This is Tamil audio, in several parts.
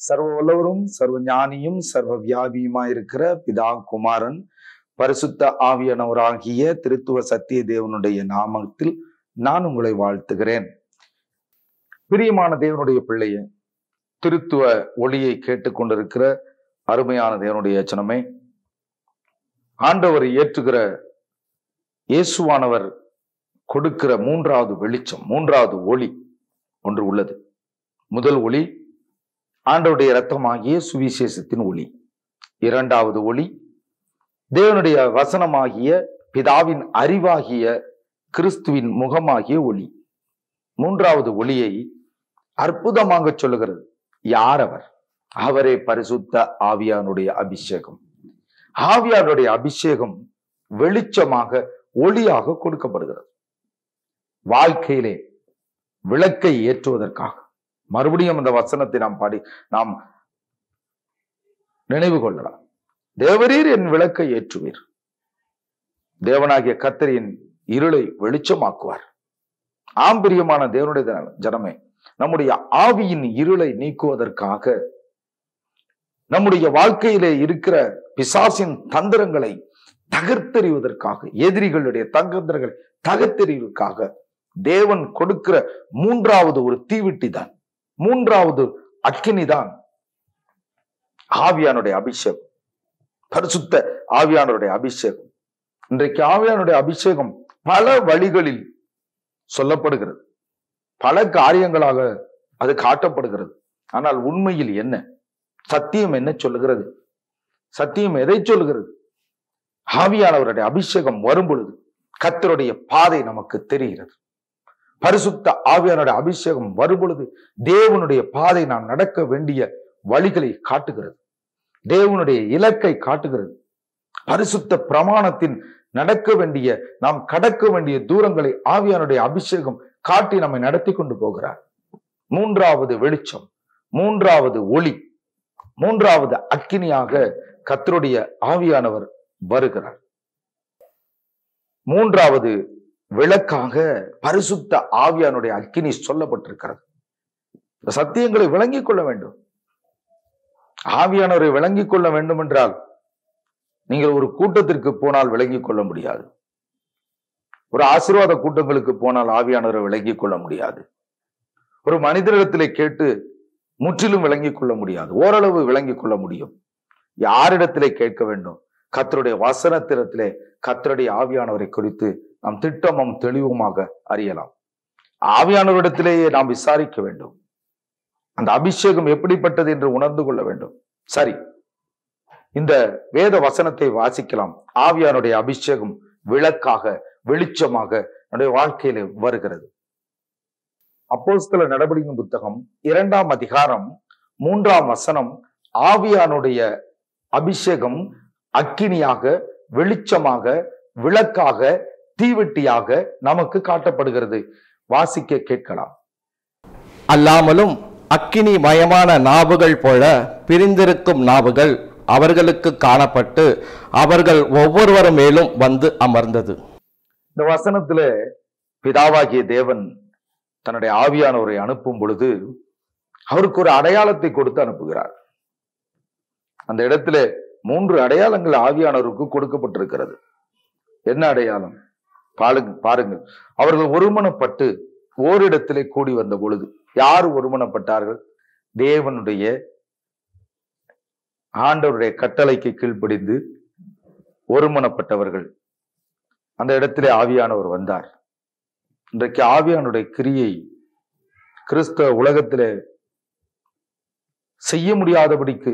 சர்வ வல்லவரும் சர்வ ஞானியும் சர்வ வியாபியுமாயிருக்கிற பிதா குமாரன் பரிசுத்த ஆவியானவராகிய திருத்துவ சத்திய தேவனுடைய நாமத்தில் நான் உங்களை வாழ்த்துகிறேன் பிரியமான தேவனுடைய பிள்ளையே திருத்துவ ஒளியை கேட்டுக்கொண்டிருக்கிற அருமையான தேவனுடைய எச்சனமே ஆண்டவர் ஏற்றுகிற இயேசுவானவர் கொடுக்கிற மூன்றாவது வெளிச்சம் மூன்றாவது ஒளி ஒன்று உள்ளது முதல் ஒளி ஆண்டவருடைய இரத்தமாகிய சுவிசேஷத்தின் ஒளி இரண்டாவது ஒளி தேவனுடைய வசனமாகிய பிதாவின் அறிவாகிய கிறிஸ்துவின் முகமாகிய ஒளி மூன்றாவது ஒளியை அற்புதமாக சொல்லுகிறது யார் அவர் அவரே பரிசுத்த ஆவியானுடைய அபிஷேகம் ஆவியானுடைய அபிஷேகம் வெளிச்சமாக ஒளியாக கொடுக்கப்படுகிறது வாழ்க்கையிலே விளக்கை ஏற்றுவதற்காக மறுபடியும் அந்த வசனத்தை நாம் பாடி நாம் நினைவு கொள்ளலாம் தேவரீர் என் விளக்கை ஏற்றுவீர் தேவனாகிய கத்தரின் இருளை வெளிச்சமாக்குவார் ஆம்பிரியமான தேவனுடைய ஜன- ஜனமே நம்முடைய ஆவியின் இருளை நீக்குவதற்காக நம்முடைய வாழ்க்கையிலே இருக்கிற பிசாசின் தந்திரங்களை தகர்த்தெறிவதற்காக எதிரிகளுடைய தந்திரங்களை தகர்த்தெறிவதற்காக தேவன் கொடுக்கிற மூன்றாவது ஒரு தீவிட்டி தான் மூன்றாவது அக்கினி தான் ஆவியானுடைய அபிஷேகம் பரிசுத்த ஆவியானுடைய அபிஷேகம் இன்றைக்கு ஆவியானுடைய அபிஷேகம் பல வழிகளில் சொல்லப்படுகிறது பல காரியங்களாக அது காட்டப்படுகிறது ஆனால் உண்மையில் என்ன சத்தியம் என்ன சொல்லுகிறது சத்தியம் எதை சொல்லுகிறது ஆவியானவருடைய அபிஷேகம் வரும் பொழுது கர்த்தருடைய பாதை நமக்கு தெரிகிறது பரிசுத்த ஆவியானுடைய அபிஷேகம் வரும் பொழுது தேவனுடைய பாதை நாம் நடக்க வேண்டிய வழிகளை காட்டுகிறது தேவனுடைய இலக்கை காட்டுகிறது பரிசுத்த பிரமாணத்தின் நடக்க வேண்டிய நாம் கடக்க வேண்டிய தூரங்களை ஆவியானுடைய அபிஷேகம் காட்டி நம்மை நடத்தி கொண்டு போகிறார் மூன்றாவது வெளிச்சம் மூன்றாவது ஒளி மூன்றாவது அக்கினியாக கத்தருடைய ஆவியானவர் வருகிறார் மூன்றாவது விளக்காக பரிசுத்த ஆவியானுடைய அக்கினி சொல்லப்பட்டிருக்கிறது இந்த சத்தியங்களை விளங்கிக் கொள்ள வேண்டும் ஆவியானவரை விளங்கிக் கொள்ள வேண்டும் என்றால் நீங்கள் ஒரு கூட்டத்திற்கு போனால் விளங்கிக் கொள்ள முடியாது ஒரு ஆசீர்வாத கூட்டங்களுக்கு போனால் ஆவியானவரை விளங்கிக் கொள்ள முடியாது ஒரு மனிதரிடத்திலே கேட்டு முற்றிலும் விளங்கிக் கொள்ள முடியாது ஓரளவு விளங்கிக் கொள்ள முடியும் யாரிடத்திலே கேட்க வேண்டும் கத்தருடைய வசனத்திடத்திலே கத்தருடைய ஆவியானவரை குறித்து நாம் திட்டமும் தெளிவுமாக அறியலாம் ஆவியானவரிடத்திலேயே நாம் விசாரிக்க வேண்டும் அந்த அபிஷேகம் எப்படிப்பட்டது என்று உணர்ந்து கொள்ள வேண்டும் சரி இந்த வேத வசனத்தை வாசிக்கலாம் ஆவியானுடைய அபிஷேகம் விளக்காக வெளிச்சமாக நம்முடைய வாழ்க்கையில வருகிறது அப்போஸ்தல நடவடிக்கை புத்தகம் இரண்டாம் அதிகாரம் மூன்றாம் வசனம் ஆவியானுடைய அபிஷேகம் அக்கினியாக வெளிச்சமாக விளக்காக தீவெட்டியாக நமக்கு காட்டப்படுகிறது வாசிக்க கேட்கலாம் அல்லாமலும் அக்கினி மயமான நாவுகள் போல பிரிந்திருக்கும் நாவுகள் அவர்களுக்கு காணப்பட்டு அவர்கள் ஒவ்வொருவர் மேலும் வந்து அமர்ந்தது இந்த வசனத்துல பிதாவாகிய தேவன் தன்னுடைய ஆவியானவரை அனுப்பும் பொழுது அவருக்கு ஒரு அடையாளத்தை கொடுத்து அனுப்புகிறார் அந்த இடத்துல மூன்று அடையாளங்கள் ஆவியானவருக்கு கொடுக்கப்பட்டிருக்கிறது என்ன அடையாளம் பாருங்க பாருங்கள் அவர்கள் ஒருமனப்பட்டு ஓரிடத்திலே கூடி வந்த பொழுது யார் ஒருமனப்பட்டார்கள் தேவனுடைய ஆண்டவருடைய கட்டளைக்கு கீழ்ப்படிந்து ஒருமனப்பட்டவர்கள் அந்த இடத்திலே ஆவியானவர் வந்தார் இன்றைக்கு ஆவியானுடைய கிரியை கிறிஸ்தவ உலகத்திலே செய்ய முடியாதபடிக்கு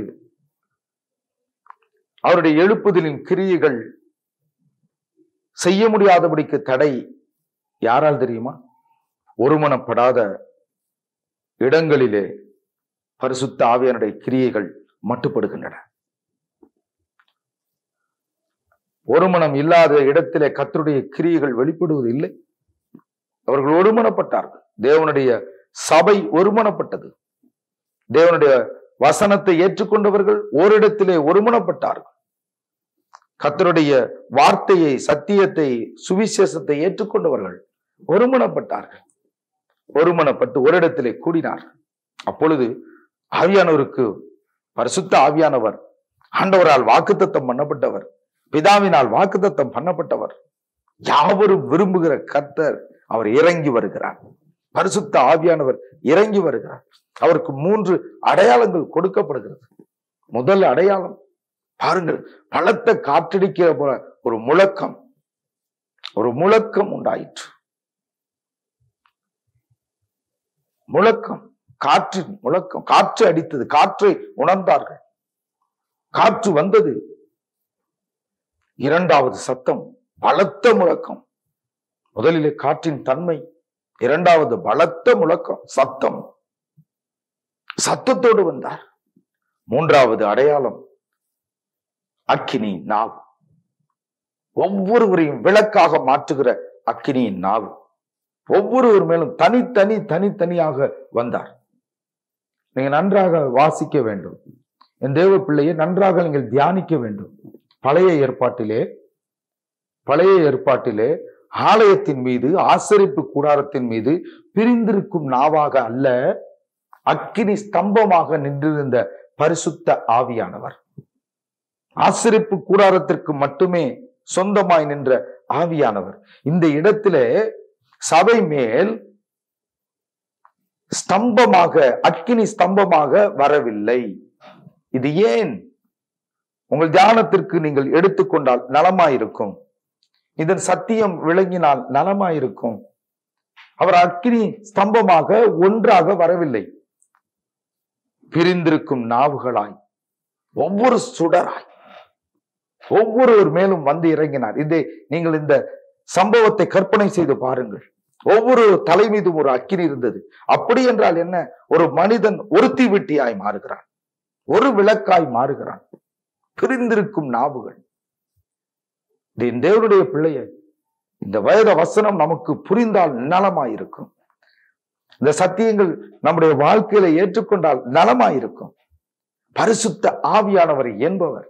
அவருடைய எழுப்புதலின் கிரியைகள் செய்ய முடியாதபடிக்கு தடை யாரால் தெரியுமா ஒருமனப்படாத இடங்களிலே பரிசுத்த ஆவியானுடைய கிரியைகள் மட்டுப்படுகின்றன ஒருமனம் இல்லாத இடத்திலே கத்தருடைய கிரியைகள் வெளிப்படுவது இல்லை அவர்கள் ஒருமனப்பட்டார்கள் தேவனுடைய சபை ஒருமனப்பட்டது தேவனுடைய வசனத்தை ஏற்றுக்கொண்டவர்கள் ஓரிடத்திலே ஒருமனப்பட்டார்கள் கத்தருடைய வார்த்தையை சத்தியத்தை சுவிசேஷத்தை ஏற்றுக்கொண்டவர்கள் ஒருமனப்பட்டார்கள் ஒருமனப்பட்டு ஒரு இடத்திலே கூடினார்கள் அப்பொழுது ஆவியானவருக்கு பரிசுத்த ஆவியானவர் ஆண்டவரால் வாக்குத்தத்தம் பண்ணப்பட்டவர் பிதாவினால் வாக்குத்தத்தம் பண்ணப்பட்டவர் யாவரும் விரும்புகிற கர்த்தர் அவர் இறங்கி வருகிறார் பரிசுத்த ஆவியானவர் இறங்கி வருகிறார் அவருக்கு மூன்று அடையாளங்கள் கொடுக்கப்படுகிறது முதல் அடையாளம் பாருங்கள் பலத்த காற்றடிக்கிற போல ஒரு முழக்கம் ஒரு முழக்கம் உண்டாயிற்று முழக்கம் காற்றின் முழக்கம் காற்று அடித்தது காற்றை உணர்ந்தார்கள் காற்று வந்தது இரண்டாவது சத்தம் பலத்த முழக்கம் முதலிலே காற்றின் தன்மை இரண்டாவது பலத்த முழக்கம் சத்தம் சத்தத்தோடு வந்தார் மூன்றாவது அடையாளம் அக்கினி நாவு ஒவ்வொருவரையும் விளக்காக மாற்றுகிற அக்கினியின் நாவு ஒவ்வொருவர் மேலும் தனித்தனி தனித்தனியாக வந்தார் நீங்க நன்றாக வாசிக்க வேண்டும் என் தேவ பிள்ளையை நன்றாக நீங்கள் தியானிக்க வேண்டும் பழைய ஏற்பாட்டிலே பழைய ஏற்பாட்டிலே ஆலயத்தின் மீது ஆசரிப்பு கூடாரத்தின் மீது பிரிந்திருக்கும் நாவாக அல்ல அக்கினி ஸ்தம்பமாக நின்றிருந்த பரிசுத்த ஆவியானவர் ஆசரிப்பு கூடாரத்திற்கு மட்டுமே சொந்தமாய் நின்ற ஆவியானவர் இந்த இடத்திலே சபை மேல் ஸ்தம்பமாக அக்கினி ஸ்தம்பமாக வரவில்லை இது ஏன் உங்கள் தியானத்திற்கு நீங்கள் எடுத்துக்கொண்டால் நலமாயிருக்கும் இதன் சத்தியம் விளங்கினால் நலமாயிருக்கும் அவர் அக்கினி ஸ்தம்பமாக ஒன்றாக வரவில்லை பிரிந்திருக்கும் நாவுகளாய் ஒவ்வொரு சுடராய் ஒவ்வொருவர் மேலும் வந்து இறங்கினார் இதை நீங்கள் இந்த சம்பவத்தை கற்பனை செய்து பாருங்கள் ஒவ்வொரு தலை மீதும் ஒரு அக்கினி இருந்தது அப்படி என்றால் என்ன ஒரு மனிதன் ஒரு தீவெட்டியாய் மாறுகிறான் ஒரு விளக்காய் மாறுகிறான் பிரிந்திருக்கும் நாவுகள் இது என் தேவனுடைய பிள்ளைய இந்த வயத வசனம் நமக்கு புரிந்தால் நலமாயிருக்கும் இந்த சத்தியங்கள் நம்முடைய வாழ்க்கையில ஏற்றுக்கொண்டால் நலமாயிருக்கும் பரிசுத்த ஆவியானவர் என்பவர்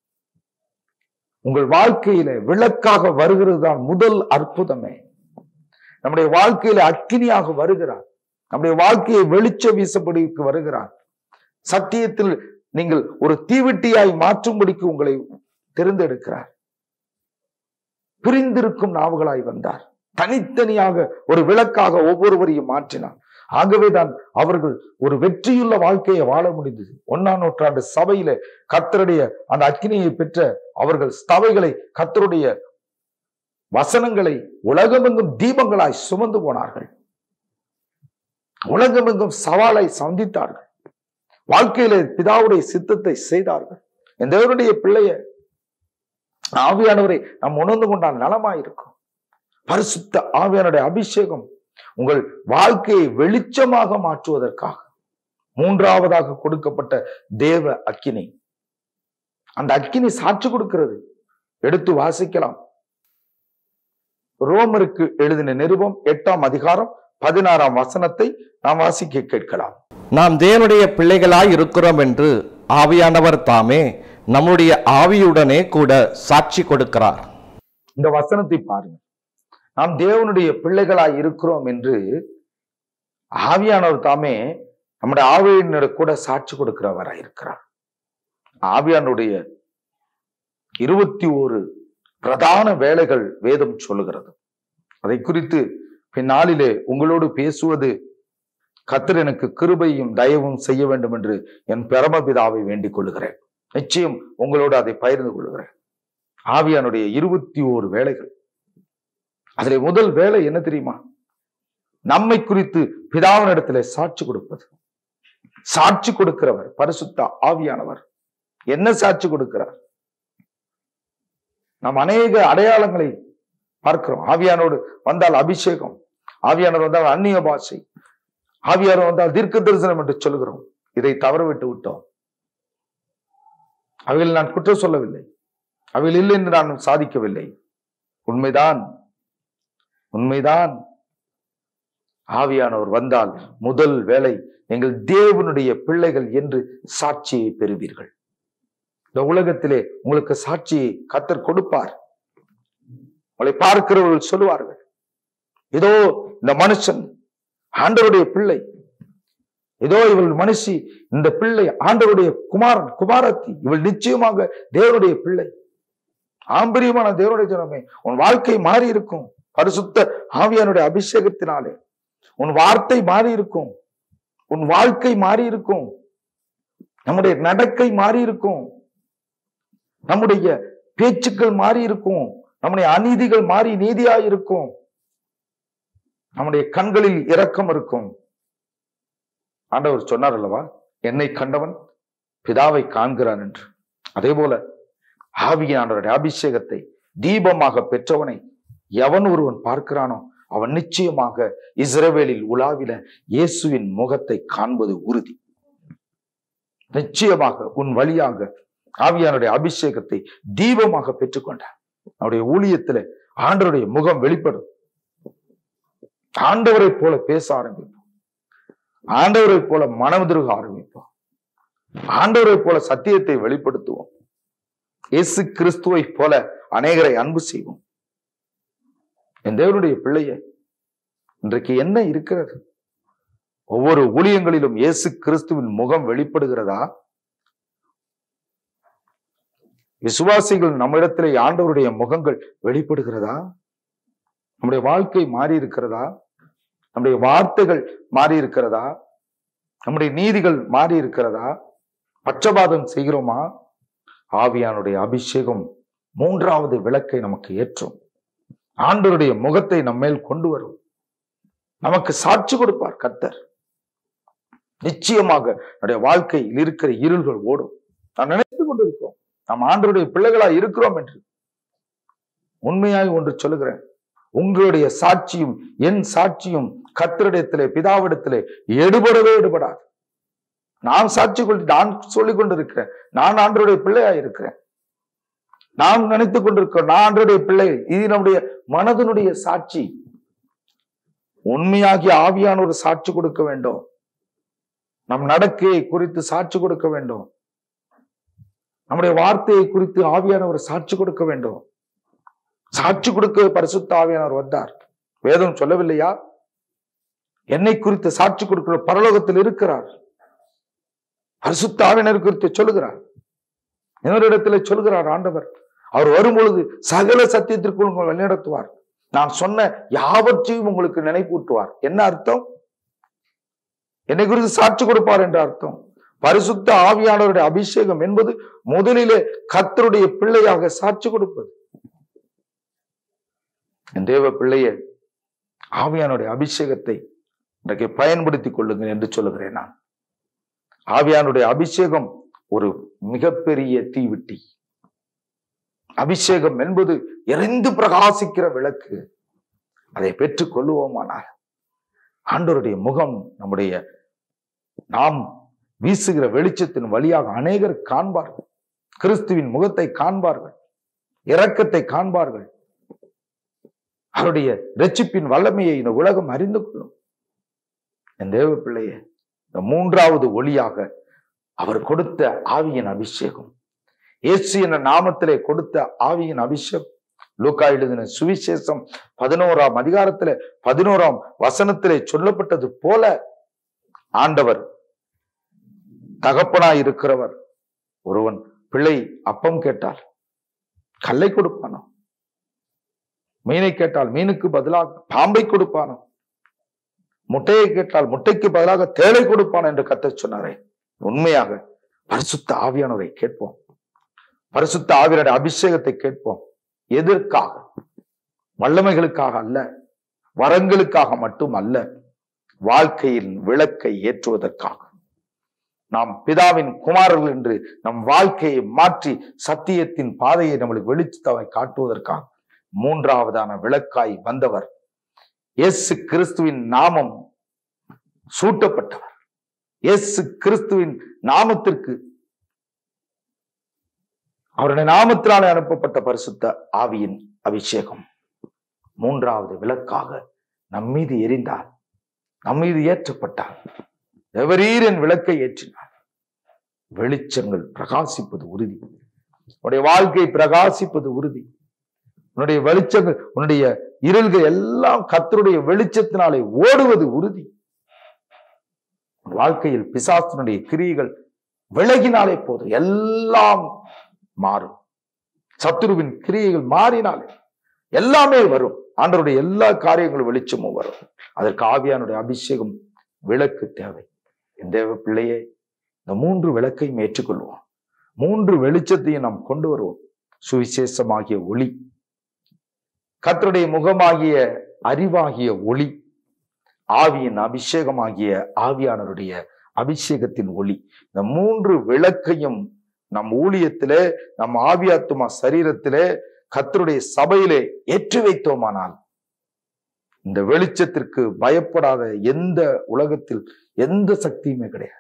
உங்கள் வாழ்க்கையில விளக்காக வருகிறது தான் முதல் அற்புதமே நம்முடைய வாழ்க்கையில அக்கினியாக வருகிறார் நம்முடைய வாழ்க்கையை வெளிச்ச வீசப்படிக்கு வருகிறார் சத்தியத்தில் நீங்கள் ஒரு தீவெட்டியாய் மாற்றும்படிக்கு உங்களை தேர்ந்தெடுக்கிறார் பிரிந்திருக்கும் நாவுகளாய் வந்தார் தனித்தனியாக ஒரு விளக்காக ஒவ்வொருவரையும் மாற்றினார் ஆகவேதான் அவர்கள் ஒரு வெற்றியுள்ள வாழ்க்கையை வாழ முடிந்தது ஒன்னாம் நூற்றாண்டு சபையில கத்தருடைய அந்த அக்கினியை பெற்ற அவர்கள் சபைகளை கத்தருடைய வசனங்களை உலகமெங்கும் தீபங்களாய் சுமந்து போனார்கள் உலகமெங்கும் சவாலை சந்தித்தார்கள் வாழ்க்கையில பிதாவுடைய சித்தத்தை செய்தார்கள் இந்த தேவனுடைய பிள்ளைய ஆவியானவரை நாம் உணர்ந்து கொண்டால் நலமாயிருக்கும் பரிசுத்த ஆவியானுடைய அபிஷேகம் உங்கள் வாழ்க்கையை வெளிச்சமாக மாற்றுவதற்காக மூன்றாவதாக கொடுக்கப்பட்ட தேவ அக்கினி அந்த அக்கினி சாட்சி கொடுக்கிறது எடுத்து வாசிக்கலாம் ரோமருக்கு எழுதின நிருபம் எட்டாம் அதிகாரம் பதினாறாம் வசனத்தை நாம் வாசிக்க கேட்கலாம் நாம் தேவனுடைய பிள்ளைகளாய் இருக்கிறோம் என்று ஆவியானவர் தாமே நம்முடைய ஆவியுடனே கூட சாட்சி கொடுக்கிறார் இந்த வசனத்தை பாருங்க நாம் தேவனுடைய பிள்ளைகளாய் இருக்கிறோம் என்று ஆவியானவர் தாமே நம்முடைய ஆவியினோட கூட சாட்சி கொடுக்கிறவராய் இருக்கிறார் ஆவியானுடைய இருபத்தி ஒரு பிரதான வேலைகள் வேதம் சொல்லுகிறது அதை குறித்து பின்னாளிலே உங்களோடு பேசுவது கத்தர் எனக்கு கிருபையும் தயவும் செய்ய வேண்டும் என்று என் பரமபிதாவை வேண்டிக் கொள்கிறேன் நிச்சயம் உங்களோடு அதை பகிர்ந்து கொள்கிறேன் ஆவியானுடைய இருபத்தி ஓரு வேலைகள் அதிலே முதல் வேலை என்ன தெரியுமா நம்மை குறித்து பிதாவினிடத்திலே சாட்சி கொடுப்பது சாட்சி கொடுக்கிறவர் பரிசுத்த ஆவியானவர் என்ன சாட்சி கொடுக்கிறார் நாம் அநேக அடையாளங்களை பார்க்கிறோம் ஆவியானோடு வந்தால் அபிஷேகம் ஆவியானவர் வந்தால் அந்நிய பாஷை ஆவியானவர் வந்தால் தீர்க்க தரிசனம் என்று சொல்கிறோம் இதை தவற விட்டு விட்டோம் அவைகள் நான் குற்றம் சொல்லவில்லை அவைகள் இல்லை என்று நான் சாதிக்கவில்லை உண்மைதான் உண்மைதான் ஆவியானவர் வந்தால் முதல் வேலை எங்கள் தேவனுடைய பிள்ளைகள் என்று சாட்சியை பெறுவீர்கள் இந்த உலகத்திலே உங்களுக்கு சாட்சியை கத்தர் கொடுப்பார் உங்களை பார்க்கிறவர்கள் சொல்லுவார்கள் இதோ இந்த மனுஷன் ஆண்டவருடைய பிள்ளை ஏதோ இவள் மனுஷி இந்த பிள்ளை ஆண்டவருடைய குமாரன் குமாரத்தி இவள் நிச்சயமாக தேவனுடைய பிள்ளை ஆம்பரியமான தேவனுடைய ஜனமே உன் வாழ்க்கை மாறி இருக்கும் பரிசுத்த ஆவியானுடைய அபிஷேகத்தினாலே உன் வார்த்தை மாறி இருக்கும் உன் வாழ்க்கை மாறி இருக்கும் நம்முடைய நடக்கை மாறி இருக்கும் நம்முடைய பேச்சுக்கள் மாறி இருக்கும் நம்முடைய அநீதிகள் மாறி நீதியாய் இருக்கும் நம்முடைய கண்களில் இரக்கம் இருக்கும் ஆண்டவர் சொன்னார் அல்லவா என்னை கண்டவன் பிதாவை காண்கிறான் என்று அதே போல ஆவியானவருடைய அபிஷேகத்தை தீபமாக பெற்றவனை எவன் ஒருவன் பார்க்கிறானோ அவன் நிச்சயமாக இஸ்ரவேலில் உலாவில இயேசுவின் முகத்தை காண்பது உறுதி நிச்சயமாக உன் வழியாக ஆவியானுடைய அபிஷேகத்தை தீபமாக பெற்றுக்கொண்டான் அவருடைய ஊழியத்துல ஆண்டவருடைய முகம் வெளிப்படும் ஆண்டவரை போல பேச ஆரம்பிப்போம் ஆண்டவரை போல மனமுதிருக ஆரம்பிப்போம் ஆண்டவரை போல சத்தியத்தை வெளிப்படுத்துவோம் இயேசு கிறிஸ்துவை போல அநேகரை அன்பு செய்வோம் என் தேவனுடைய பிள்ளைய இன்றைக்கு என்ன இருக்கிறது ஒவ்வொரு ஊழியங்களிலும் இயேசு கிறிஸ்துவின் முகம் வெளிப்படுகிறதா விசுவாசிகள் நம்மிடத்திலே ஆண்டவருடைய முகங்கள் வெளிப்படுகிறதா நம்முடைய வாழ்க்கை மாறி இருக்கிறதா நம்முடைய வார்த்தைகள் மாறி இருக்கிறதா நம்முடைய நீதிகள் மாறி இருக்கிறதா பட்சபாதம் செய்கிறோமா ஆவியானுடைய அபிஷேகம் மூன்றாவது விளக்கை நமக்கு ஏற்றும் ஆண்டவருடைய முகத்தை நம்மேல் கொண்டு வரும் நமக்கு சாட்சி கொடுப்பார் கர்த்தர் நிச்சயமாக நம்முடைய வாழ்க்கையில் இருக்கிற இருள்கள் ஓடும் நாம் நினைத்து கொண்டிருக்கோம் நாம் ஆண்டவருடைய பிள்ளைகளா இருக்கிறோம் என்று உண்மையாய் ஒன்று சொல்லுகிறேன் உங்களுடைய சாட்சியும் என் சாட்சியும் கத்தரிடத்திலே பிதாவிடத்திலே எடுபடவே எடுபடாது நான் சாட்சி கொண்டு நான் சொல்லிக் கொண்டிருக்கிறேன் நான் ஆண்டருடைய பிள்ளையா இருக்கிறேன் நாம் நினைத்துக் கொண்டிருக்கிறோம் நான் ஆண்டருடைய பிள்ளை இது நம்முடைய மனதனுடைய சாட்சி உண்மையாகி ஆவியான ஒரு சாட்சி கொடுக்க வேண்டும் நம் நடக்கையை குறித்து சாட்சி கொடுக்க வேண்டும் நம்முடைய வார்த்தையை குறித்து ஆவியான ஒரு சாட்சி கொடுக்க வேண்டும் சாட்சி கொடுக்க பரிசுத்த ஆவியானவர் வந்தார் வேதம் சொல்லவில்லையா என்னை குறித்து சாட்சி கொடுக்கிற பரலோகத்தில் இருக்கிறார் பரிசுத்த ஆவியினர் குறித்து சொல்லுகிறார் இன்னொரு இடத்துல சொல்லுகிறார் ஆண்டவர் அவர் வரும்பொழுது சகல சத்தியத்திற்குள் உங்களை வழிநடத்துவார் நான் சொன்ன யாவற்றையும் உங்களுக்கு நினைப்பூட்டுவார் என்ன அர்த்தம் என்னை குறித்து சாட்சி கொடுப்பார் என்ற அர்த்தம் பரிசுத்த ஆவியானவருடைய அபிஷேகம் என்பது முதலிலே கர்த்தருடைய பிள்ளையாக சாட்சி கொடுப்பது என் தேவ பிள்ளையே ஆவியானுடைய அபிஷேகத்தை இன்றைக்கு பயன்படுத்திக் கொள்ளுங்கள் என்று சொல்லுகிறேன் நான் ஆவியானுடைய அபிஷேகம் ஒரு மிகப்பெரிய தீவிட்டி அபிஷேகம் என்பது எரிந்து பிரகாசிக்கிற விளக்கு அதை பெற்றுக் கொள்ளுவோமானால் ஆண்டவருடைய முகம் நம்முடைய நாம் வீசுகிற வெளிச்சத்தின் வழியாக அநேகர் காண்பார்கள் கிறிஸ்துவின் முகத்தை காண்பார்கள் இரக்கத்தை காண்பார்கள் அவருடைய ரட்சிப்பின் வல்லமையை இந்த உலகம் அறிந்து கொள்ளும் என் தேவ பிள்ளையே இந்த மூன்றாவது ஒளியாக அவர் கொடுத்த ஆவியின் அபிஷேகம் இயேசு என்ற நாமத்திலே கொடுத்த ஆவியின் அபிஷேகம் லூக்கா எழுதின சுவிசேஷம் பதினோராம் அதிகாரத்திலே பதினோராம் வசனத்திலே சொல்லப்பட்டது போல ஆண்டவர் தகப்பனாய் இருக்கிறவர் ஒருவன் பிள்ளை அப்பம் கேட்டால் கல்லை கொடுப்பானோ மீனை கேட்டால் மீனுக்கு பதிலாக பாம்பை கொடுப்பானோ முட்டையை கேட்டால் முட்டைக்கு பதிலாக தேளை கொடுப்பான் என்று கத்தச் சொன்னாரே உண்மையாக பரிசுத்த ஆவியானவரை கேட்போம் பரிசுத்த ஆவியனுடைய அபிஷேகத்தை கேட்போம் எதற்காக வல்லமைகளுக்காக அல்ல வரங்களுக்காக மட்டும் அல்ல வாழ்க்கையில் விளக்கை ஏற்றுவதற்காக நாம் பிதாவின் குமாரர்கள் என்று நம் வாழ்க்கையை மாற்றி சத்தியத்தின் பாதையை நம்மளுக்கு வெளிச்சத்தவை காட்டுவதற்காக மூன்றாவதான விளக்காய் வந்தவர் இயேசு கிறிஸ்துவின் நாமம் சூட்டப்பட்டவர் இயேசு கிறிஸ்துவின் நாமத்திற்கு அவருடைய நாமத்தினாலே அனுப்பப்பட்ட பரிசுத்த ஆவியின் அபிஷேகம் மூன்றாவது விளக்காக நம் மீது எரிந்தார் நம் மீது ஏற்றப்பட்டார் எவரீர் என் விளக்கை ஏற்றினார் வெளிச்சங்கள் பிரகாசிப்பது உறுதி உன்னுடைய வாழ்க்கை பிரகாசிப்பது உறுதி உன்னுடைய வெளிச்சங்கள் உன்னுடைய இருள்கள் எல்லாம் கத்தருடைய வெளிச்சத்தினாலே ஓடுவது உறுதி உன் வாழ்க்கையில் பிசாசனுடைய கிரியைகள் விலகினாலே போதும் எல்லாம் மாறும் சத்துருவின் கிரியைகள் மாறினாலே எல்லாமே வரும் ஆண்டருடைய எல்லா காரியங்களும் வெளிச்சமும் வரும் அதற்கு ஆவியானுடைய அபிஷேகம் விளக்கு தேவை என் தேவ பிள்ளையே இந்த மூன்று விளக்கையும் ஏற்றுக்கொள்வோம் மூன்று வெளிச்சத்தையும் நாம் கொண்டு வருவோம் சுவிசேஷமாகிய ஒளி கர்த்தருடைய முகமாகிய அறிவாகிய ஒளி ஆவியின் அபிஷேகமாகிய ஆவியானவருடைய அபிஷேகத்தின் ஒளி இந்த மூன்று விளக்கையும் நம் ஊழியத்திலே நம் ஆவியாத்துமா சரீரத்திலே கர்த்தருடைய சபையிலே ஏற்றி வைத்தோமானால் இந்த வெளிச்சத்திற்கு பயப்படாத எந்த உலகத்தில் எந்த சக்தியுமே கிடையாது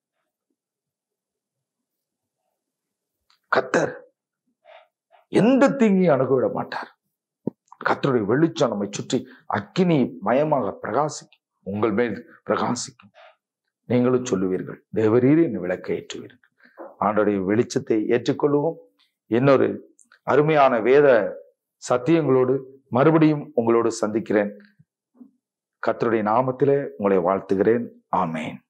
கத்தர் எந்த தீங்கையும் அணுகவிட மாட்டார் கத்தருடைய வெளிச்சம் நம்மை சுற்றி அக்கினி மயமாக பிரகாசிக்கும் உங்கள் மேல் பிரகாசிக்கும் நீங்களும் சொல்லுவீர்கள் தேவரீர் என் விளக்கை ஏற்றுவீர்கள் ஆண்டோடைய வெளிச்சத்தை ஏற்றுக்கொள்வோம் இன்னொரு அருமையான வேத சத்தியங்களோடு மறுபடியும் உங்களோடு சந்திக்கிறேன் கர்த்தருடைய நாமத்திலே உங்களை வாழ்த்துகிறேன் ஆமேன்